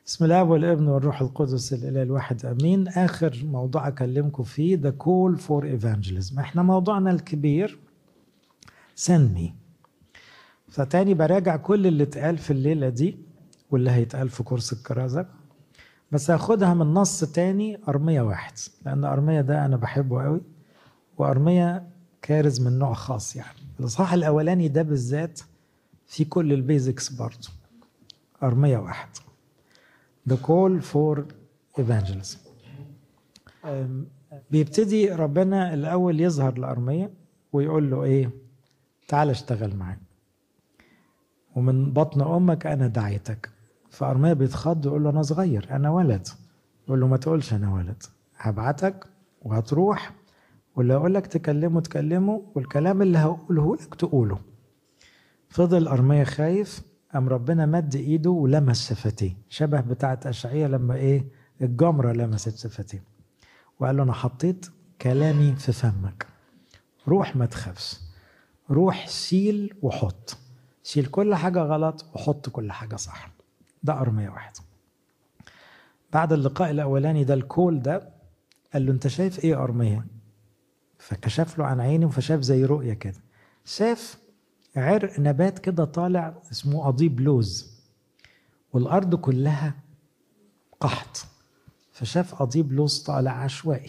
بسم الله والابن والروح القدس الاله الواحد امين اخر موضوع اكلمكم فيه ذا كول فور ايفانجيليزم احنا موضوعنا الكبير send me فتاني براجع كل اللي اتقال في الليله دي واللي هيتقال في كورس الكرازه بس هاخدها من نص تاني ارميه واحد لان ارميه ده انا بحبه قوي وارميه كارز من نوع خاص يعني الاصحاح الاولاني ده بالذات في كل البيزكس برضه ارميه واحد The call for evangelism بيبتدي ربنا الأول يظهر لأرمية ويقول له إيه تعال اشتغل معايا ومن بطن أمك أنا دعيتك فأرمية بيتخض ويقول له أنا صغير أنا ولد يقول له ما تقولش أنا ولد هبعتك وهتروح واللي أقول لك تكلمه تكلمه والكلام اللي هقوله لك تقوله فضل أرمية خايف قام ربنا مد ايده ولمس شفتيه شبه بتاعه اشعياء لما ايه الجمره لمست شفتيه وقال له انا حطيت كلامي في فمك روح ما تخافش روح شيل وحط شيل كل حاجه غلط وحط كل حاجه صح ده ارميه واحد بعد اللقاء الاولاني ده الكول ده قال له انت شايف ايه ارميه فكشف له عن عيني فشاف زي رؤيه كده شاف عرق نبات كده طالع اسمه قضيب لوز والارض كلها قحط فشاف قضيب لوز طالع عشوائي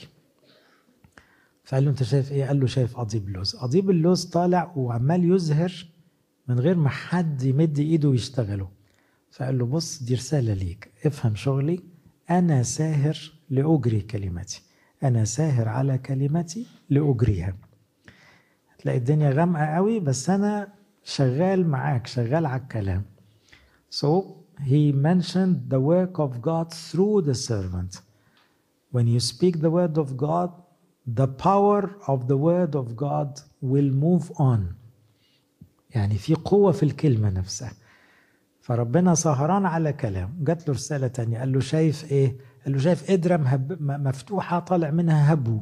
فقال له انت شايف ايه قال له شايف قضيب لوز قضيب اللوز طالع وعمال يزهر من غير ما حد يمد ايده ويشتغله فقال له بص دي رساله ليك افهم شغلي انا ساهر لاجري كلمتي انا ساهر على كلمتي لاجريها تلاقي الدنيا غامقه قوي بس انا شغال معاك شغال على الكلام so he mentioned the work of God through the servant when you speak the word of God the power of the word of God will move on يعني في قوة في الكلمة نفسها فربنا سهران على كلام جات له رسالة تانية قال له شايف ايه قال له شايف قدرة مفتوحة طالع منها هبو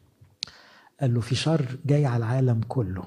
قال له في شر جاي على العالم كله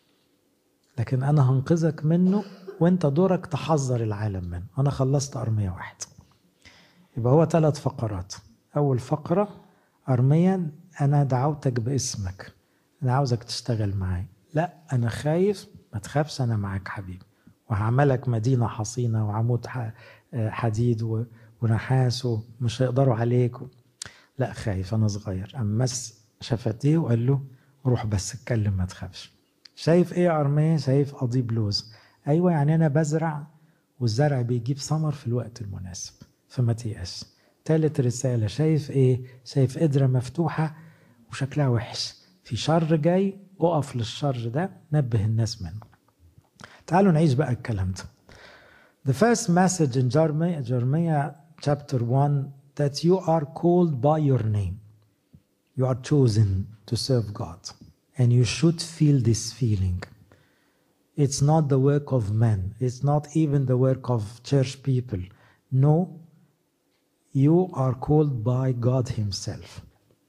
لكن انا هنقذك منه وانت دورك تحذر العالم منه انا خلصت ارميه واحد يبقى هو ثلاث فقرات اول فقره ارميا انا دعوتك باسمك انا عاوزك تشتغل معايا لا انا خايف ما تخافش انا معاك حبيبي وهعملك مدينه حصينه وعمود حديد ونحاس ومش هيقدروا عليك لا خايف انا صغير اما مس شفتيه وقال له روح بس اتكلم ما تخافش شايف ايه يا ارميه شايف قضيب لوز ايوه يعني انا بزرع والزرع بيجيب ثمر في الوقت المناسب فما تيأس تالت رسالة شايف ايه شايف قدرة مفتوحة وشكلها وحش في شر جاي اقف للشر ده نبه الناس منه تعالوا نعيش بقى الكلام ده The first message in Jeremiah, Jeremiah chapter 1 that you are called by your name you are chosen to serve God. And you should feel this feeling. It's not the work of men, it's not even the work of church people. No, you are called by God Himself.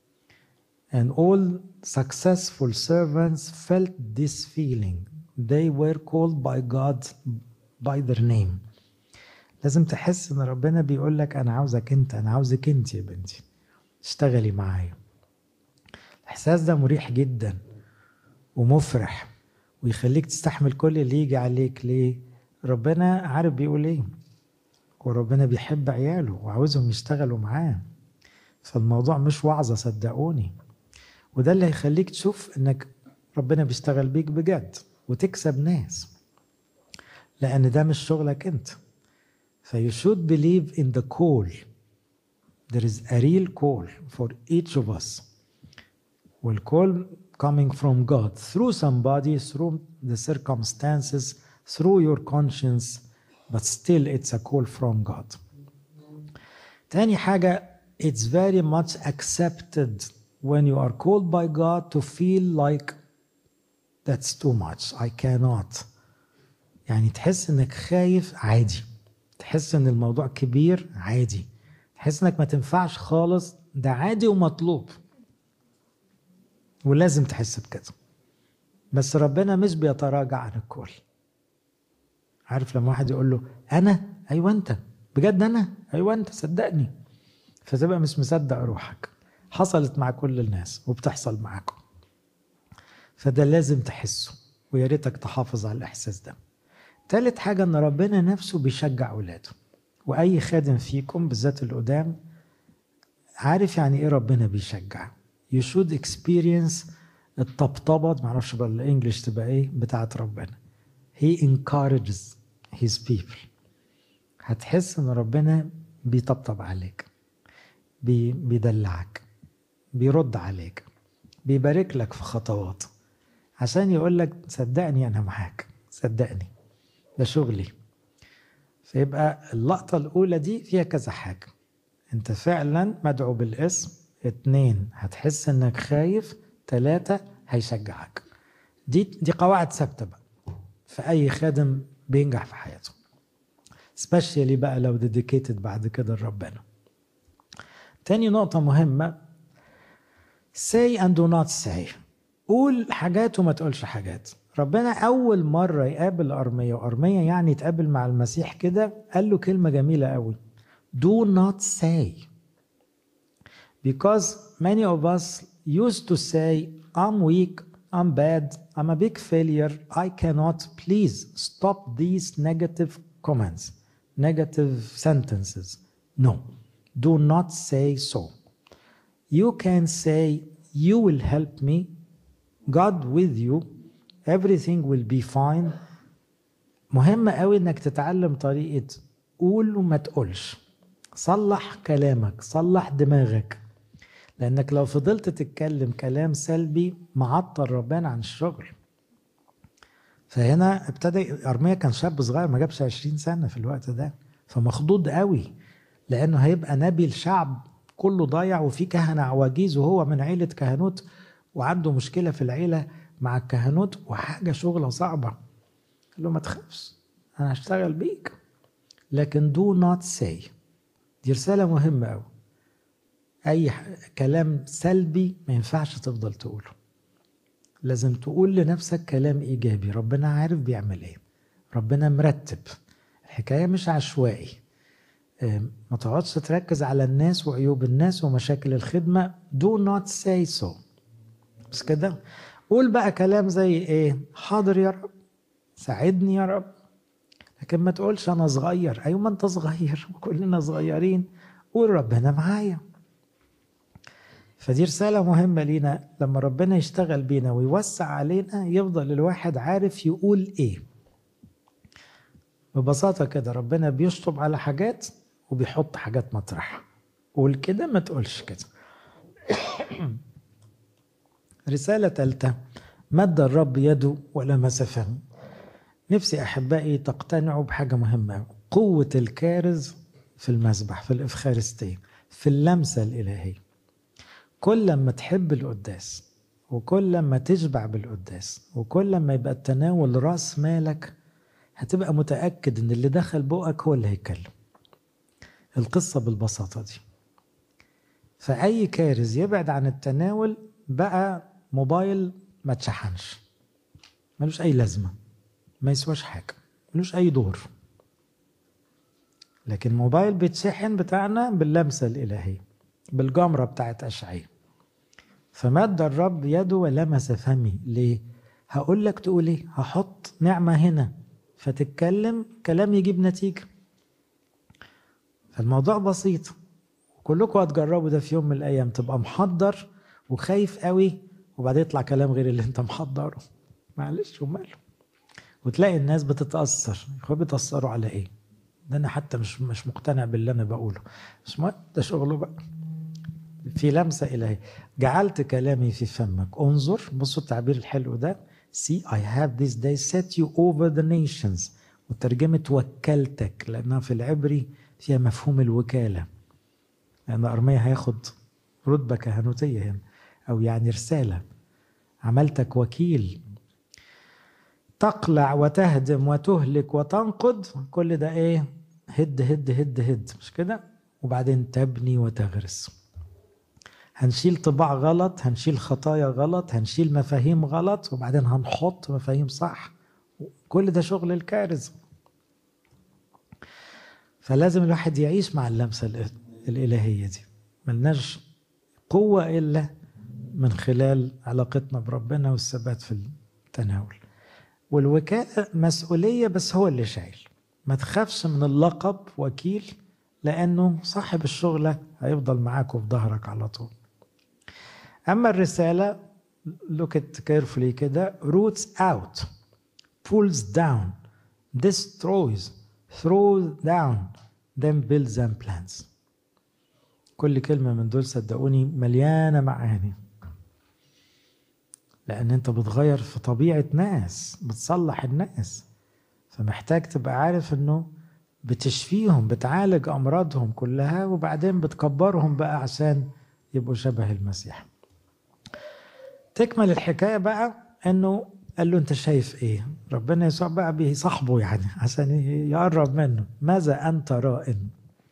And all successful servants felt this feeling. They were called by God by their name. لازم تحس ان ربنا بيقول لك انا عاوزك انت انا عاوزك انت يا بنتي اشتغلي معايا الاحساس ده مريح جدا ومفرح ويخليك تستحمل كل اللي يجي عليك ليه ربنا عارف بيقول ايه وربنا بيحب عياله وعاوزهم يشتغلوا معاه فالموضوع مش وعظه صدقوني وده اللي هيخليك تشوف انك ربنا بيشتغل بيك بجد وتكسب ناس لان ده مش شغلك انت فيو should believe in the call there is a real call for each of us والcall coming from God through somebody, through the circumstances, through your conscience, but still it's a call from God. تاني حاجة it's very much accepted when you are called by God to feel like that's too much I cannot يعني تحس انك خايف عادي تحس ان الموضوع كبير عادي تحس انك ما تنفعش خالص ده عادي ومطلوب ولازم تحس بكده بس ربنا مش بيتراجع عن الكل عارف لما واحد يقول له انا ايوه انت بجد انا ايوه انت صدقني فتبقى مش مصدق روحك حصلت مع كل الناس وبتحصل معاكم فده لازم تحسه ويا ريتك تحافظ على الاحساس ده تالت حاجه ان ربنا نفسه بيشجع اولاده واي خادم فيكم بالذات القدام عارف يعني ايه ربنا بيشجع you should experience الطبطبة معرفش بقى الانجليش تبقى ايه بتاعت ربنا he encourages his people هتحس ان ربنا بيطبطب عليك بي بيدلعك بيرد عليك بيبارك لك في خطوات عشان يقول لك صدقني انا معاك صدقني ده شغلي فيبقى اللقطة الأولى دي فيها كذا حاجة أنت فعلا مدعو بالاسم اتنين هتحس إنك خايف تلاتة هيشجعك دي دي قواعد ثابتة بقى في أي خادم بينجح في حياته سبيشالي بقى لو ديديكيتد بعد كده لربنا تاني نقطة مهمة say and do not say قول حاجات وما تقولش حاجات ربنا أول مرة يقابل أرمية وأرمية يعني يتقابل مع المسيح كده قال له كلمة جميلة قوي do not say because many of us used to say I'm weak I'm bad I'm a big failure I cannot please stop these negative comments negative sentences no do not say so you can say you will help me God with you everything will be fine مهم قوي انك تتعلم طريقة قول وما تقولش صلح كلامك صلح دماغك لانك لو فضلت تتكلم كلام سلبي معطل ربنا عن الشغل فهنا ابتدى ارميا كان شاب صغير ما جابش 20 سنه في الوقت ده فمخضوض قوي لانه هيبقى نبي الشعب كله ضايع وفي كهنه عواجيز وهو من عيله كهنوت وعنده مشكله في العيله مع الكهنوت وحاجه شغله صعبه قال له ما تخافش انا هشتغل بيك لكن دو نوت سي دي رساله مهمه قوي اي كلام سلبي ما ينفعش تفضل تقوله لازم تقول لنفسك كلام ايجابي ربنا عارف بيعمل ايه ربنا مرتب الحكايه مش عشوائي ما تقعدش تركز على الناس وعيوب الناس ومشاكل الخدمه do not say so بس كده قول بقى كلام زي ايه حاضر يا رب ساعدني يا رب لكن ما تقولش انا صغير ايوه ما انت صغير وكلنا صغيرين قول ربنا معايا فدي رسالة مهمة لينا لما ربنا يشتغل بينا ويوسع علينا يفضل الواحد عارف يقول ايه ببساطة كده ربنا بيشطب على حاجات وبيحط حاجات مطرحها قول كده ما تقولش كده رسالة ثالثة مد الرب يده ولمس فمه نفسي أحبائي تقتنعوا بحاجة مهمة قوة الكارز في المسبح في الإفخارستية في اللمسة الإلهية كل لما تحب القداس وكل لما تشبع بالقداس وكل لما يبقى التناول راس مالك هتبقى متأكد إن اللي دخل بقك هو اللي هيتكلم القصة بالبساطة دي فأي كارز يبعد عن التناول بقى موبايل ما تشحنش ملوش أي لازمة ما يسواش حاجة ملوش أي دور لكن موبايل بيتشحن بتاعنا باللمسة الإلهية بالجمرة بتاعت أشعية فمد الرب يده ولمس فمي ليه؟ هقول لك تقول ايه؟ هحط نعمة هنا فتتكلم كلام يجيب نتيجة فالموضوع بسيط كلكم هتجربوا ده في يوم من الأيام تبقى محضر وخايف قوي وبعدين يطلع كلام غير اللي انت محضره معلش وماله وتلاقي الناس بتتأثر هو بيتأثروا على ايه؟ ده انا حتى مش مش مقتنع باللي انا بقوله مش مهم ده شغله بقى في لمسة إلهية جعلت كلامي في فمك انظر بصوا التعبير الحلو ده see I have this day set you over the nations وترجمة وكلتك لأنها في العبري فيها مفهوم الوكالة لأن أرميا هياخد رتبة كهنوتية هنا أو يعني رسالة عملتك وكيل تقلع وتهدم وتهلك وتنقض كل ده ايه هد هد هد هد مش كده وبعدين تبني وتغرس هنشيل طباع غلط هنشيل خطايا غلط هنشيل مفاهيم غلط وبعدين هنحط مفاهيم صح كل ده شغل الكارثة فلازم الواحد يعيش مع اللمسة الإلهية دي ملناش قوة إلا من خلال علاقتنا بربنا والثبات في التناول والوكالة مسؤولية بس هو اللي شايل ما تخافش من اللقب وكيل لأنه صاحب الشغلة هيفضل معاك وفي ظهرك على طول أما الرسالة look at carefully كده roots out pulls down destroys throws down then builds and plants كل كلمة من دول صدقوني مليانة معاني لأن أنت بتغير في طبيعة ناس بتصلح الناس فمحتاج تبقى عارف أنه بتشفيهم بتعالج أمراضهم كلها وبعدين بتكبرهم بقى عشان يبقوا شبه المسيح تكمل الحكاية بقى أنه قال له أنت شايف إيه ربنا يسوع بقى بيصاحبه يعني عشان يقرب منه ماذا أنت رائن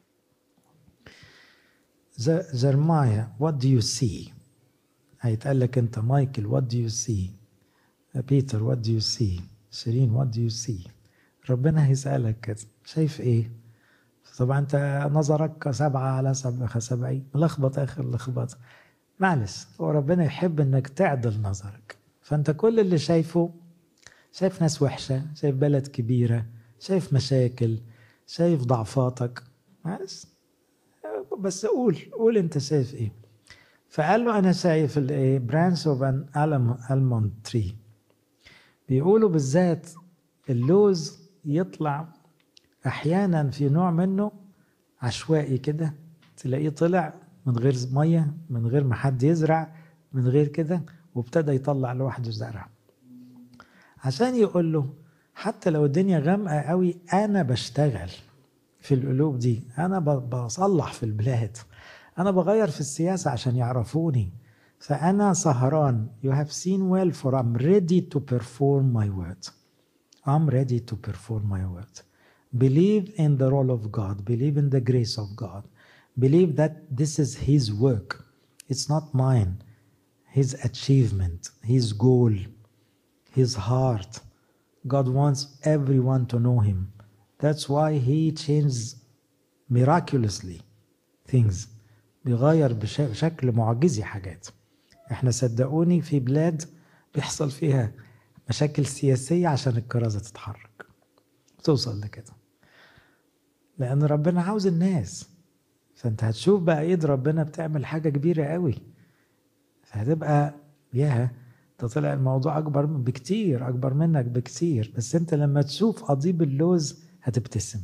زرمايا what do you see هيتقال لك انت مايكل what do you see بيتر what do you see شيرين what do you see ربنا هيسألك كده شايف ايه طبعا انت نظرك سبعة على سبعة سبعين ملخبط اخر لخبط معلش هو ربنا يحب انك تعدل نظرك فانت كل اللي شايفه شايف ناس وحشة شايف بلد كبيرة شايف مشاكل شايف ضعفاتك معلش بس قول قول انت شايف ايه فقال له انا شايف الايه برانش اوف ان الموند تري بيقولوا بالذات اللوز يطلع احيانا في نوع منه عشوائي كده تلاقيه طلع من غير ميه من غير ما حد يزرع من غير كده وابتدى يطلع لوحده زرع عشان يقول له حتى لو الدنيا غامقه قوي انا بشتغل في القلوب دي انا بصلح في البلاد انا بغير في السياسه عشان يعرفوني فانا سهران you have seen well for I'm ready to perform my word I'm ready to perform my word believe in the role of God believe in the grace of God believe that this is his work it's not mine his achievement his goal his heart God wants everyone to know him That's why he changes miraculously things بيغير بشكل معجزي حاجات احنا صدقوني في بلاد بيحصل فيها مشاكل سياسية عشان الكرازة تتحرك توصل لكده لأن ربنا عاوز الناس فأنت هتشوف بقى إيد ربنا بتعمل حاجة كبيرة قوي فهتبقى ياها ده طلع الموضوع أكبر بكتير أكبر منك بكتير بس أنت لما تشوف قضيب اللوز هتبتسم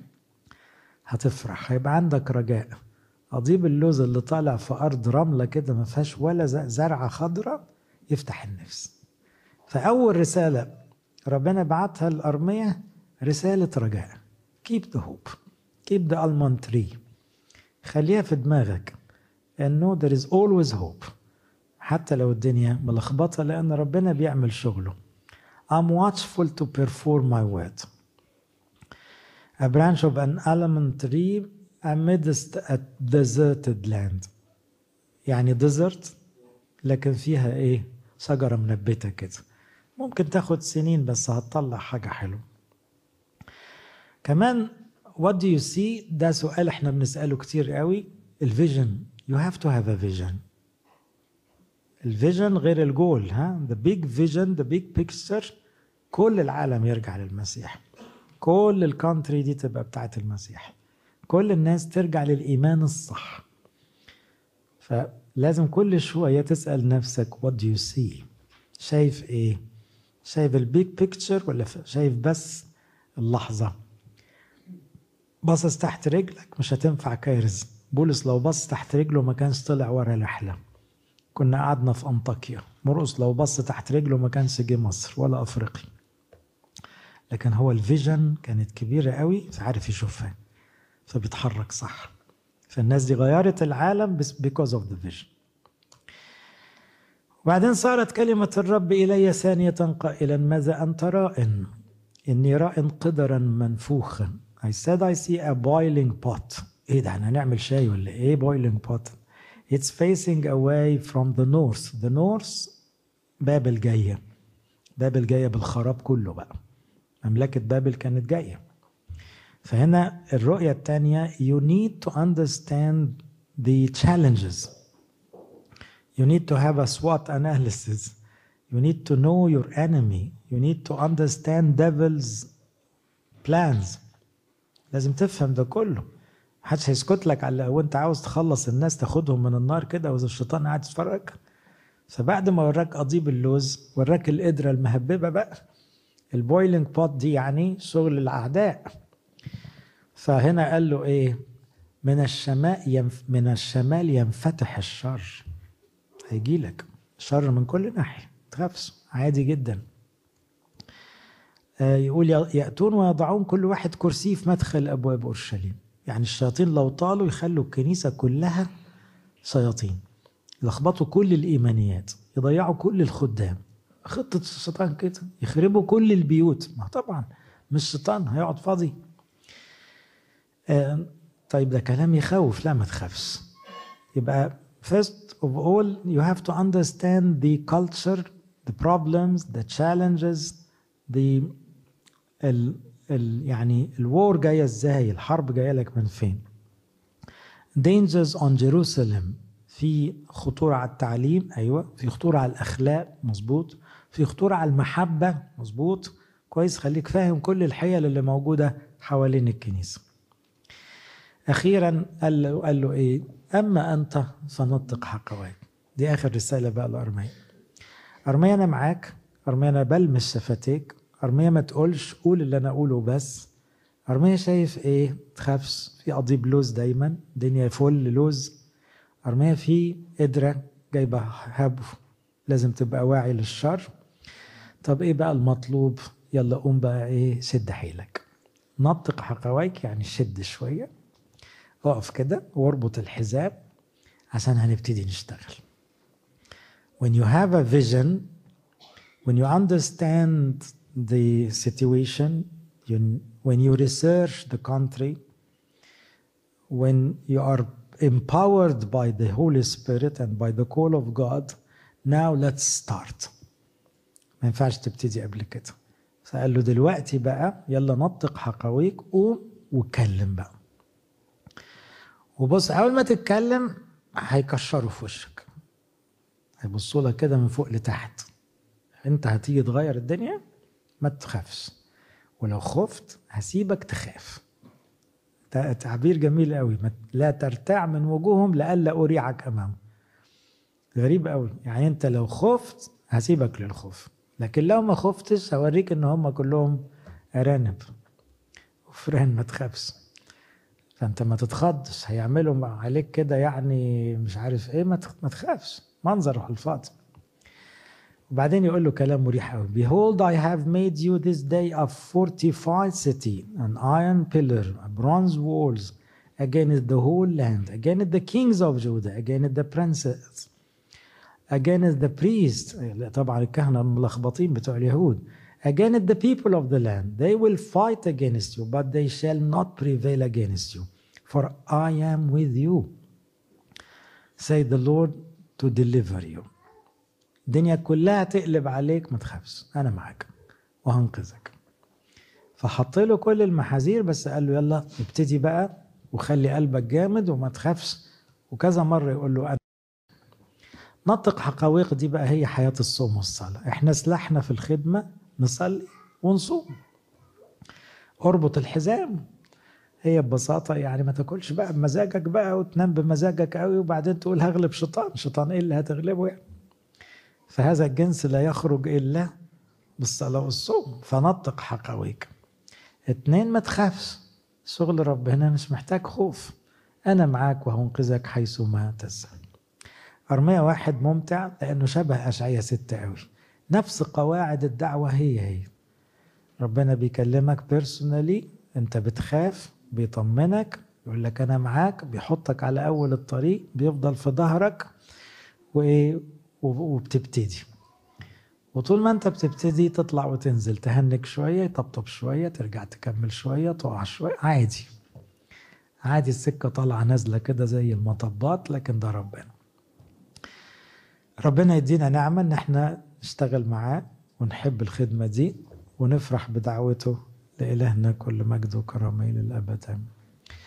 هتفرح هيبقى عندك رجاء قضيب اللوز اللي طالع في ارض رمله كده ما فيهاش ولا زرعه خضراء يفتح النفس فاول رساله ربنا بعتها الارميه رساله رجاء keep the hope keep the almond tree خليها في دماغك انه there is always hope حتى لو الدنيا ملخبطه لان ربنا بيعمل شغله I'm watchful to perform my word a branch of an almond tree amidst a deserted land يعني ديزرت لكن فيها ايه شجرة منبتة كده ممكن تاخد سنين بس هتطلع حاجة حلوة كمان what do you see ده سؤال احنا بنسأله كتير قوي الفيجن you have to have a vision الفيجن غير الجول ها the big vision the big picture كل العالم يرجع للمسيح كل الكونتري دي تبقى بتاعت المسيح كل الناس ترجع للإيمان الصح فلازم كل شوية تسأل نفسك what do you see شايف ايه شايف البيج بيكتشر ولا شايف بس اللحظة باصص تحت رجلك مش هتنفع كارز بولس لو بص تحت رجله ما كانش طلع ورا رحلة كنا قعدنا في أنطاكيا مرقس لو بص تحت رجله ما كانش جه مصر ولا أفريقيا لكن هو الفيجن كانت كبيرة قوي فعارف يشوفها فبيتحرك صح فالناس دي غيرت العالم بس because of the vision وبعدين صارت كلمة الرب إلي ثانية قائلا ماذا أنت رائن إني رائن قدرا منفوخا I said I see a boiling pot إيه ده احنا هنعمل شاي ولا إيه boiling pot It's facing away from the north the north بابل جاية بابل جاية بالخراب كله بقى مملكة بابل كانت جاية فهنا الرؤية الثانية you need to understand the challenges you need to have a SWOT analysis you need to know your enemy you need to understand devil's plans لازم تفهم ده كله محدش هيسكت لك على وانت عاوز تخلص الناس تاخدهم من النار كده واذا الشيطان قاعد يتفرج فبعد ما وراك قضيب اللوز وراك القدرة المهببة بقى البويلنج بوت دي يعني شغل الأعداء فهنا قال له إيه من الشمال ينف من الشمال ينفتح الشر هيجي لك شر من كل ناحية تخافش عادي جدا يقول يأتون ويضعون كل واحد كرسي في مدخل أبواب أورشليم يعني الشياطين لو طالوا يخلوا الكنيسة كلها شياطين يلخبطوا كل الإيمانيات يضيعوا كل الخدام خطة الشيطان كده يخربوا كل البيوت ما طبعا مش شيطان هيقعد فاضي آه طيب ده كلام يخوف لا ما تخافش يبقى first of all you have to understand the culture the problems the challenges the ال ال يعني الوور جايه ازاي الحرب جايه لك من فين dangers on Jerusalem في خطورة على التعليم أيوة في خطورة على الأخلاق مظبوط في خطورة على المحبة مظبوط كويس خليك فاهم كل الحيل اللي موجودة حوالين الكنيسة أخيرا قال له, قال له إيه أما أنت فنطق حقوات دي آخر رسالة بقى لأرميا أرميا أنا معاك أرميا أنا بلمس شفتيك أرميا ما تقولش قول اللي أنا أقوله بس أرميا شايف إيه تخافش في قضيب لوز دايما دنيا فل لوز أرميا في قدرة جايبة هبو لازم تبقى واعي للشر طب إيه بقى المطلوب يلا قوم بقى إيه شد حيلك نطق حقوايك يعني شد شوية اقف كده واربط الحزام عشان هنبتدي نشتغل when you have a vision when you understand the situation you, when you research the country when you are empowered by the Holy Spirit and by the call of God now let's start ما ينفعش تبتدي قبل كده فقال له دلوقتي بقى يلا نطق حقويك قوم واتكلم بقى وبص اول ما تتكلم هيكشروا في وشك هيبصوا لك كده من فوق لتحت انت هتيجي تغير الدنيا ما تخافش ولو خفت هسيبك تخاف تعبير جميل قوي لا ترتاع من وجوههم لئلا اريعك امامهم غريب قوي يعني انت لو خفت هسيبك للخوف لكن لو ما خفتش هوريك ان هم كلهم ارانب وفران ما تخافش فانت ما تتخضش هيعملوا عليك كده يعني مش عارف ايه ما تخافش منظر على الفاضي وبعدين يقول له كلام مريح قوي Behold I have made you this day a fortified city an iron pillar a bronze walls against the whole land against the kings of Judah against the princes against the priests طبعا الكهنة الملخبطين بتوع اليهود against the people of the land they will fight against you but they shall not prevail against you for I am with you say the Lord to deliver you الدنيا كلها تقلب عليك ما تخافش انا معاك وهنقذك فحط له كل المحاذير بس قال له يلا ابتدي بقى وخلي قلبك جامد وما تخافش وكذا مره يقول له انا نطق حقاويق دي بقى هي حياه الصوم والصلاه احنا سلاحنا في الخدمه نصلي ونصوم اربط الحزام هي ببساطة يعني ما تاكلش بقى بمزاجك بقى وتنام بمزاجك قوي وبعدين تقول هغلب شيطان شيطان ايه اللي هتغلبه يعني فهذا الجنس لا يخرج إلا بالصلاة والصوم فنطق حقويك اتنين ما تخافش شغل ربنا مش محتاج خوف أنا معاك وهنقذك حيثما تذهب أرمية واحد ممتع لأنه شبه أشعية ستة قوي نفس قواعد الدعوة هي هي ربنا بيكلمك بيرسونالي انت بتخاف بيطمنك يقول لك انا معاك بيحطك على اول الطريق بيفضل في ظهرك وايه وبتبتدي وطول ما انت بتبتدي تطلع وتنزل تهنك شويه يطبطب شويه ترجع تكمل شويه تقع شويه عادي عادي السكه طالعه نازله كده زي المطبات لكن ده ربنا ربنا يدينا نعمه ان احنا نشتغل معاه ونحب الخدمه دي ونفرح بدعوته لإلهنا كل مجد وكرامة للأبد آمين